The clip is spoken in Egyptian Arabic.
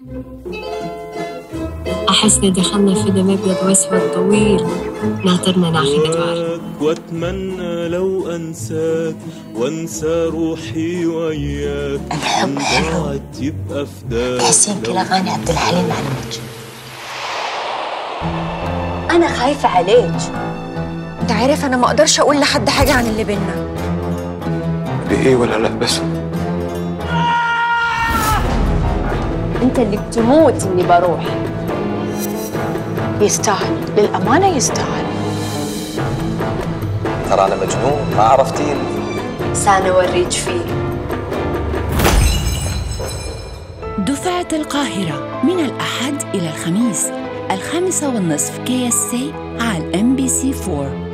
أحسنا دخلنا فيلم أبيض وأسود طويل ناطرنا ناخذ أدوار واتمنى لو انساك وانسى روحي وياك الحب حلو. ضاعت يبقى فداك تحسين كده اغاني عبد الحليم على الوجه أنا خايفة عليك انت عارف انا ما اقدرش اقول لحد حاجه عن اللي بينا بإيه ولا لا بس أنت اللي بتموت إني بروح يستاهل للامانه يستاهل ترى انا مجنون ما عرفتيني سانا وريج فيه دفعة القاهرة من الأحد إلى الخميس الخامسة والنصف كي اس سي على الام بي سي 4